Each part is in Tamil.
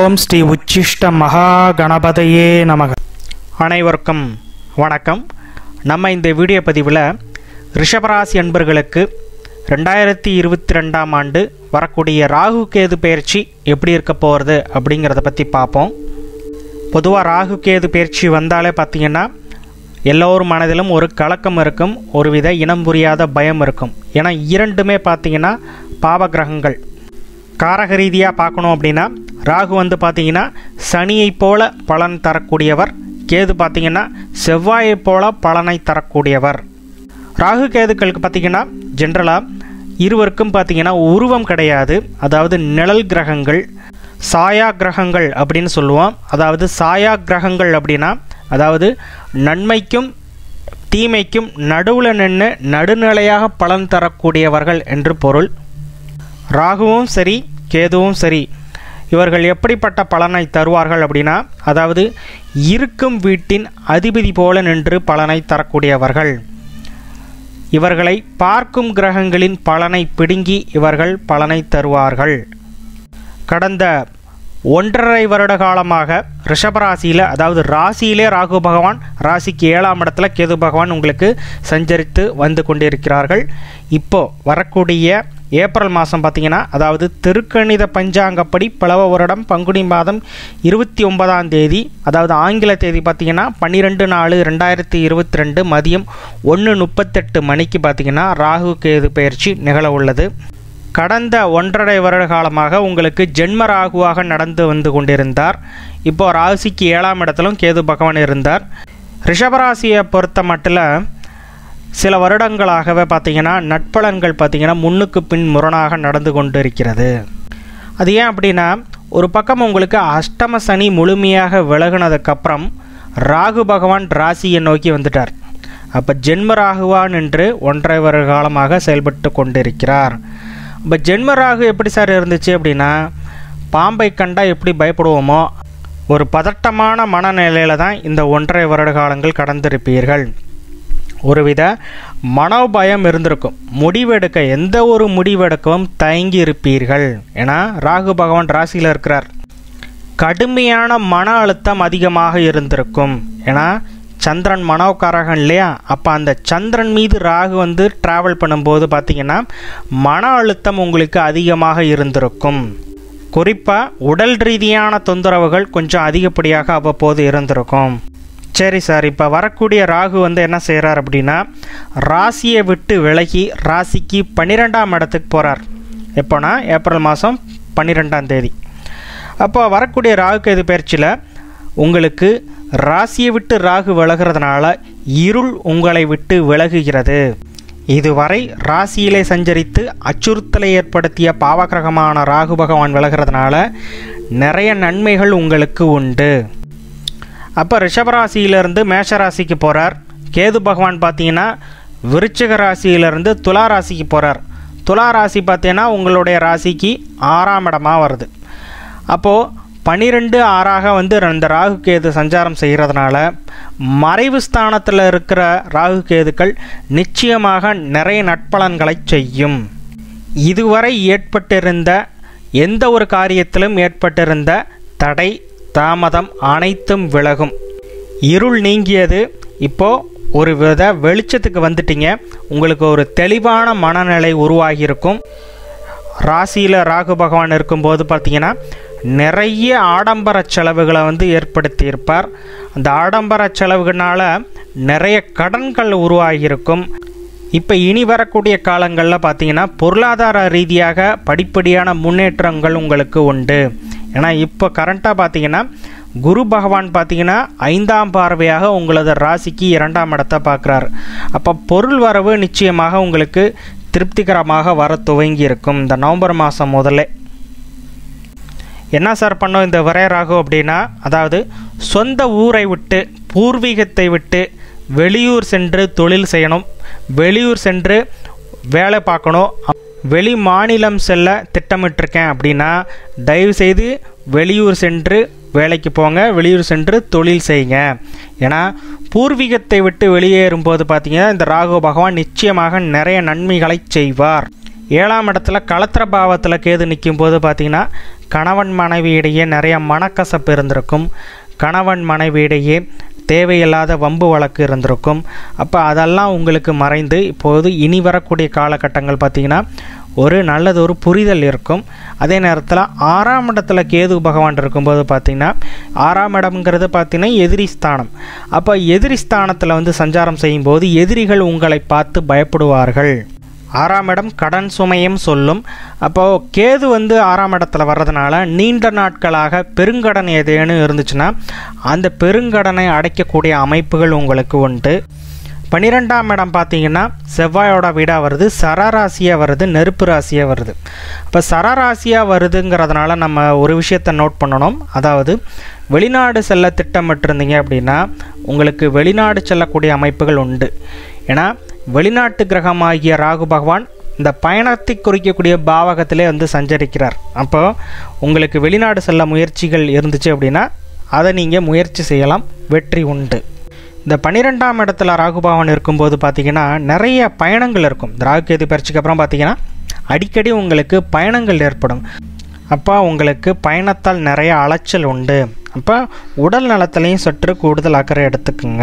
ஓம் ஸ்ரீ உச்சிஷ்ட மகா கணபதையே நமக அனைவருக்கும் வணக்கம் நம்ம இந்த வீடியோ பதிவில் ரிஷபராசி அன்பர்களுக்கு ரெண்டாயிரத்தி இருபத்தி ரெண்டாம் ஆண்டு வரக்கூடிய ராகு கேது பயிற்சி எப்படி இருக்க போகிறது அப்படிங்கிறத பற்றி பார்ப்போம் பொதுவாக ராகு கேது பயிற்சி வந்தாலே பார்த்தீங்கன்னா எல்லோரும் மனதிலும் ஒரு கலக்கம் இருக்கும் ஒருவித இனம் புரியாத பயம் இருக்கும் ஏன்னா இரண்டுமே பார்த்தீங்கன்னா பாவகிரகங்கள் காரக ரீதியாக பார்க்கணும் அப்படின்னா ராகு வந்து பார்த்தீங்கன்னா சனியைப் போல பலன் தரக்கூடியவர் கேது பார்த்தீங்கன்னா செவ்வாயைப் போல பலனை தரக்கூடியவர் ராகு கேதுக்களுக்கு பார்த்தீங்கன்னா ஜென்ரலாக இருவருக்கும் பார்த்தீங்கன்னா உருவம் கிடையாது அதாவது நிழல் கிரகங்கள் சாயா கிரகங்கள் அப்படின்னு சொல்லுவோம் அதாவது சாயா கிரகங்கள் அப்படின்னா அதாவது நன்மைக்கும் தீமைக்கும் நடுவில் நின்று நடுநிலையாக பலன் தரக்கூடியவர்கள் என்று பொருள் ராகுவும் சரி கேதுவும் சரி இவர்கள் எப்படிப்பட்ட பலனை தருவார்கள் அப்படின்னா அதாவது இருக்கும் வீட்டின் அதிபதி போல நின்று பலனை தரக்கூடியவர்கள் இவர்களை பார்க்கும் கிரகங்களின் பலனை பிடுங்கி இவர்கள் பலனை தருவார்கள் கடந்த ஒன்றரை வருட காலமாக ரிஷபராசியில் அதாவது ராசியிலே ராகு பகவான் ராசிக்கு ஏழாம் இடத்துல கேது பகவான் உங்களுக்கு சஞ்சரித்து வந்து கொண்டிருக்கிறார்கள் இப்போ வரக்கூடிய ஏப்ரல் மாதம் பார்த்தீங்கன்னா அதாவது திருக்கணித பஞ்சாங்கப்படி பிளவ வருடம் பங்குனி மாதம் இருபத்தி ஒன்பதாம் தேதி அதாவது ஆங்கில தேதி பார்த்தீங்கன்னா பன்னிரெண்டு நாலு ரெண்டாயிரத்தி இருபத்தி ரெண்டு மதியம் ஒன்று முப்பத்தெட்டு மணிக்கு பார்த்தீங்கன்னா ராகு கேது பயிற்சி நிகழ உள்ளது கடந்த ஒன்றரை வருட காலமாக உங்களுக்கு ஜென்ம ராகுவாக நடந்து வந்து கொண்டிருந்தார் இப்போ ராசிக்கு ஏழாம் இடத்திலும் கேது பகவான் இருந்தார் ரிஷபராசியை பொறுத்த மட்டில் சில வருடங்களாகவே பார்த்தீங்கன்னா நட்பலன்கள் பார்த்தீங்கன்னா முன்னுக்கு பின் முரணாக நடந்து கொண்டு இருக்கிறது அது ஏன் அப்படின்னா ஒரு பக்கம் உங்களுக்கு அஷ்டம சனி முழுமையாக விலகுனதுக்கப்புறம் ராகு பகவான் ராசியை நோக்கி வந்துட்டார் அப்போ ஜென்ம ராகுவான் என்று ஒன்றரை வருட காலமாக செயல்பட்டு கொண்டிருக்கிறார் இப்போ ஜென்ம ராகு எப்படி சார் இருந்துச்சு அப்படின்னா பாம்பை கண்டா எப்படி பயப்படுவோமோ ஒரு பதட்டமான மனநிலையில் தான் இந்த ஒன்றரை வருட காலங்கள் கடந்திருப்பீர்கள் ஒருவித மனோபயம் இருந்திருக்கும் முடிவெடுக்க எந்த ஒரு முடிவெடுக்கவும் தயங்கி இருப்பீர்கள் ஏன்னா ராகு பகவான் ராசியில் இருக்கிறார் கடுமையான மன அழுத்தம் அதிகமாக இருந்திருக்கும் ஏன்னா சந்திரன் மனோகாரகன் இல்லையா அப்போ அந்த சந்திரன் மீது ராகு வந்து ட்ராவல் பண்ணும்போது பார்த்தீங்கன்னா மன அழுத்தம் உங்களுக்கு அதிகமாக இருந்திருக்கும் குறிப்பாக உடல் ரீதியான தொந்தரவுகள் கொஞ்சம் அதிகப்படியாக அவ்வப்போது இருந்திருக்கும் சரி சார் இப்போ வரக்கூடிய ராகு வந்து என்ன செய்கிறார் அப்படின்னா ராசியை விட்டு விலகி ராசிக்கு பன்னிரெண்டாம் இடத்துக்கு போகிறார் எப்போனா ஏப்ரல் மாதம் பன்னிரெண்டாம் தேதி அப்போ வரக்கூடிய ராகு கேது பயிற்சியில் உங்களுக்கு ராசியை விட்டு ராகு விலகிறதுனால இருள் உங்களை விட்டு விலகுகிறது இதுவரை ராசியிலே சஞ்சரித்து அச்சுறுத்தலை ஏற்படுத்திய பாவகிரகமான ராகு பகவான் விலகிறதுனால நிறைய நன்மைகள் உங்களுக்கு உண்டு அப்போ ரிஷபராசியிலிருந்து மேஷராசிக்கு போகிறார் கேது பகவான் பார்த்தீங்கன்னா விருச்சிக ராசியிலிருந்து துலா ராசிக்கு போகிறார் துலா ராசி பார்த்தீங்கன்னா உங்களுடைய ராசிக்கு ஆறாம் இடமாக வருது அப்போது பன்னிரெண்டு ஆறாக வந்து இந்த ராகு கேது சஞ்சாரம் செய்கிறதுனால மறைவு ஸ்தானத்தில் இருக்கிற ராகு கேதுக்கள் நிச்சயமாக நிறைய நட்பலன்களை செய்யும் இதுவரை ஏற்பட்டிருந்த எந்த ஒரு காரியத்திலும் ஏற்பட்டிருந்த தடை தாமதம் அனைத்தும் விலகும் இருள் நீங்கியது இப்போது ஒரு வித வெளிச்சத்துக்கு வந்துட்டீங்க உங்களுக்கு ஒரு தெளிவான மனநிலை உருவாகியிருக்கும் ராசியில் ராகு பகவான் இருக்கும்போது பார்த்தீங்கன்னா நிறைய ஆடம்பர செலவுகளை வந்து ஏற்படுத்தியிருப்பார் அந்த ஆடம்பர செலவுகளால் நிறைய கடன்கள் உருவாகியிருக்கும் இப்போ இனி வரக்கூடிய காலங்களில் பார்த்தீங்கன்னா பொருளாதார ரீதியாக படிப்படியான முன்னேற்றங்கள் உங்களுக்கு உண்டு ஏன்னா இப்போ கரண்ட்டாக பார்த்தீங்கன்னா குரு பகவான் பார்த்தீங்கன்னா ஐந்தாம் பார்வையாக உங்களது ராசிக்கு இரண்டாம் இடத்தை பார்க்குறார் அப்போ பொருள் வரவு நிச்சயமாக உங்களுக்கு திருப்திகரமாக வர துவங்கி இருக்கும் இந்த நவம்பர் மாதம் முதல்ல என்ன சார் பண்ணோம் இந்த விரையராகு அப்படின்னா அதாவது சொந்த ஊரை விட்டு பூர்வீகத்தை விட்டு வெளியூர் சென்று தொழில் செய்யணும் வெளியூர் சென்று வேலை பார்க்கணும் வெளி மாநிலம் செல்ல திட்டமிட்டிருக்கேன் அப்படின்னா தயவுசெய்து வெளியூர் சென்று வேலைக்கு போங்க வெளியூர் சென்று தொழில் செய்யுங்க ஏன்னா பூர்வீகத்தை விட்டு வெளியேறும்போது பார்த்தீங்கன்னா இந்த ராகு பகவான் நிச்சயமாக நிறைய நன்மைகளை செய்வார் ஏழாம் இடத்துல களத்திர பாவத்தில் கேது நிற்கும் போது பார்த்தீங்கன்னா கணவன் மனைவியிடையே நிறைய மனக்கசப்பு இருந்திருக்கும் கணவன் மனைவியிடையே தேவையில்லாத வம்பு வழக்கு இருந்திருக்கும் அப்போ அதெல்லாம் உங்களுக்கு மறைந்து இப்போது இனி வரக்கூடிய காலகட்டங்கள் பார்த்திங்கன்னா ஒரு நல்லது ஒரு புரிதல் இருக்கும் அதே நேரத்தில் ஆறாம் இடத்துல கேது பகவான் இருக்கும்போது பார்த்திங்கன்னா ஆறாம் இடம்ங்கிறது பார்த்திங்கன்னா எதிரி ஸ்தானம் அப்போ எதிரி ஸ்தானத்தில் வந்து சஞ்சாரம் செய்யும்போது எதிரிகள் உங்களை பார்த்து பயப்படுவார்கள் ஆறாம் இடம் கடன் சுமையும் சொல்லும் அப்போது கேது வந்து ஆறாம் இடத்துல வர்றதுனால நீண்ட நாட்களாக பெருங்கடன் ஏதேனும் இருந்துச்சுன்னா அந்த பெருங்கடனை அடைக்கக்கூடிய அமைப்புகள் உங்களுக்கு உண்டு பன்னிரெண்டாம் இடம் பார்த்தீங்கன்னா செவ்வாயோட வீடாக வருது சரராசியாக வருது நெருப்பு ராசியாக வருது இப்போ சரராசியாக வருதுங்கிறதுனால நம்ம ஒரு விஷயத்தை நோட் பண்ணணும் அதாவது வெளிநாடு செல்ல திட்டமிட்டிருந்தீங்க அப்படின்னா உங்களுக்கு வெளிநாடு செல்லக்கூடிய அமைப்புகள் உண்டு ஏன்னா வெளிநாட்டு கிரகமாகிய ராகு பகவான் இந்த பயணத்தை குறிக்கக்கூடிய பாவகத்திலே வந்து சஞ்சரிக்கிறார் அப்போ உங்களுக்கு வெளிநாடு செல்ல முயற்சிகள் இருந்துச்சு அப்படின்னா அதை நீங்கள் முயற்சி செய்யலாம் வெற்றி உண்டு இந்த பன்னிரெண்டாம் இடத்துல ராகு பகவான் இருக்கும்போது பார்த்தீங்கன்னா நிறைய பயணங்கள் இருக்கும் இந்த ராகு கேது பயிற்சிக்கு அப்புறம் பார்த்தீங்கன்னா அடிக்கடி உங்களுக்கு பயணங்கள் ஏற்படும் அப்போ உங்களுக்கு பயணத்தால் நிறைய அலைச்சல் உண்டு அப்போ உடல் நலத்துலேயும் சற்று கூடுதல் அக்கறை எடுத்துக்குங்க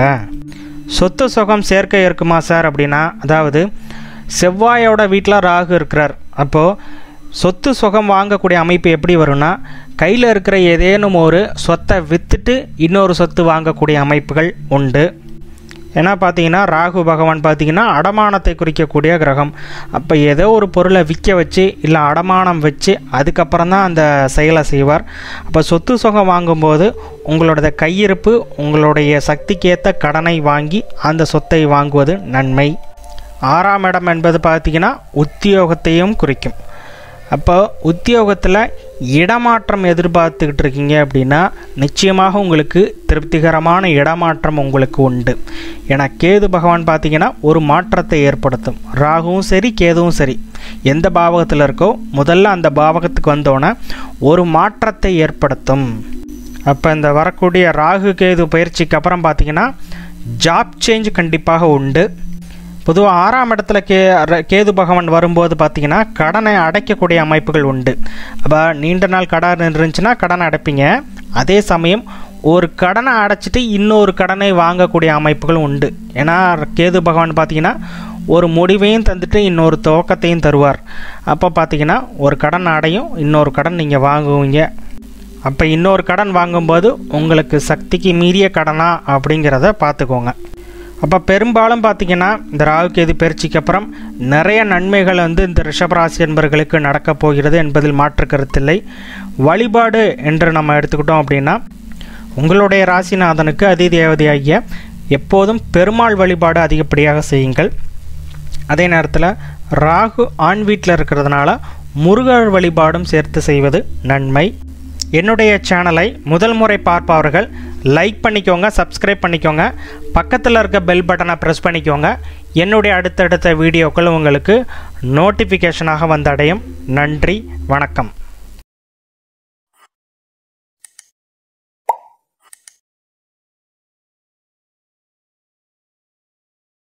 சொத்து சுகம் சேர்க்கை இருக்குமா சார் அப்படின்னா அதாவது செவ்வாயோட வீட்டில் ராகு இருக்கிறார் அப்போது சொத்து சுகம் வாங்கக்கூடிய அமைப்பு எப்படி வரும்னா கையில் இருக்கிற ஏதேனும் ஒரு சொத்தை விற்றுட்டு இன்னொரு சொத்து வாங்கக்கூடிய அமைப்புகள் உண்டு ஏன்னா பார்த்தீங்கன்னா ராகு பகவான் பார்த்தீங்கன்னா அடமானத்தை குறிக்கக்கூடிய கிரகம் அப்போ ஏதோ ஒரு பொருளை விற்க வச்சு இல்லை அடமானம் வச்சு அதுக்கப்புறம் தான் அந்த செயலை செய்வார் அப்போ சொத்து சுகம் வாங்கும்போது உங்களோட கையிருப்பு உங்களுடைய சக்திக்கேற்ற கடனை வாங்கி அந்த சொத்தை வாங்குவது நன்மை ஆறாம் இடம் என்பது பார்த்திங்கன்னா உத்தியோகத்தையும் குறிக்கும் அப்போ உத்தியோகத்தில் இடமாற்றம் எதிர்பார்த்துக்கிட்டு இருக்கீங்க அப்படின்னா நிச்சயமாக உங்களுக்கு திருப்திகரமான இடமாற்றம் உங்களுக்கு உண்டு ஏன்னா கேது பகவான் பார்த்தீங்கன்னா ஒரு மாற்றத்தை ஏற்படுத்தும் ராகுவும் சரி கேதுவும் சரி எந்த பாவகத்தில் இருக்கோ முதல்ல அந்த பாவகத்துக்கு வந்தோன்னே ஒரு மாற்றத்தை ஏற்படுத்தும் அப்போ இந்த வரக்கூடிய ராகு கேது பயிற்சிக்கு அப்புறம் பார்த்தீங்கன்னா ஜாப் சேஞ்ச் கண்டிப்பாக உண்டு பொதுவாக ஆறாம் இடத்துல கே கேது பகவான் வரும்போது பார்த்தீங்கன்னா கடனை அடைக்கக்கூடிய அமைப்புகள் உண்டு அப்போ நீண்ட நாள் கடன் இருந்துச்சுன்னா கடனை அடைப்பீங்க அதே சமயம் ஒரு கடனை அடைச்சிட்டு இன்னொரு கடனை வாங்கக்கூடிய அமைப்புகள் உண்டு ஏன்னா கேது பகவான் பார்த்தீங்கன்னா ஒரு முடிவையும் தந்துட்டு இன்னொரு துவக்கத்தையும் தருவார் அப்போ பார்த்தீங்கன்னா ஒரு கடன் அடையும் இன்னொரு கடன் நீங்கள் வாங்குவீங்க அப்போ இன்னொரு கடன் வாங்கும்போது உங்களுக்கு சக்திக்கு மீறிய கடனா அப்படிங்கிறத பார்த்துக்கோங்க அப்போ பெரும்பாலும் பார்த்திங்கன்னா இந்த ராகு கேது பயிற்சிக்கு அப்புறம் நிறைய நன்மைகள் வந்து இந்த ரிஷபராசி என்பர்களுக்கு நடக்கப் போகிறது என்பதில் மாற்று கருத்தில்லை வழிபாடு என்று நம்ம எடுத்துக்கிட்டோம் அப்படின்னா உங்களுடைய ராசிநாதனுக்கு அதிதேவதையாகிய எப்போதும் பெருமாள் வழிபாடு அதிகப்படியாக செய்யுங்கள் அதே நேரத்தில் ராகு ஆண் வீட்டில் இருக்கிறதுனால முருகர் வழிபாடும் சேர்த்து செய்வது நன்மை என்னுடைய சேனலை முதல் முறை பார்ப்பவர்கள் லைக் பண்ணிக்கோங்க சப்ஸ்கிரைப் பண்ணிக்கோங்க பக்கத்தில் இருக்க பெல் பட்டனை ப்ரெஸ் பண்ணிக்கோங்க என்னுடைய அடுத்தடுத்த வீடியோக்கள் உங்களுக்கு நோட்டிஃபிகேஷனாக வந்தடையும் நன்றி வணக்கம்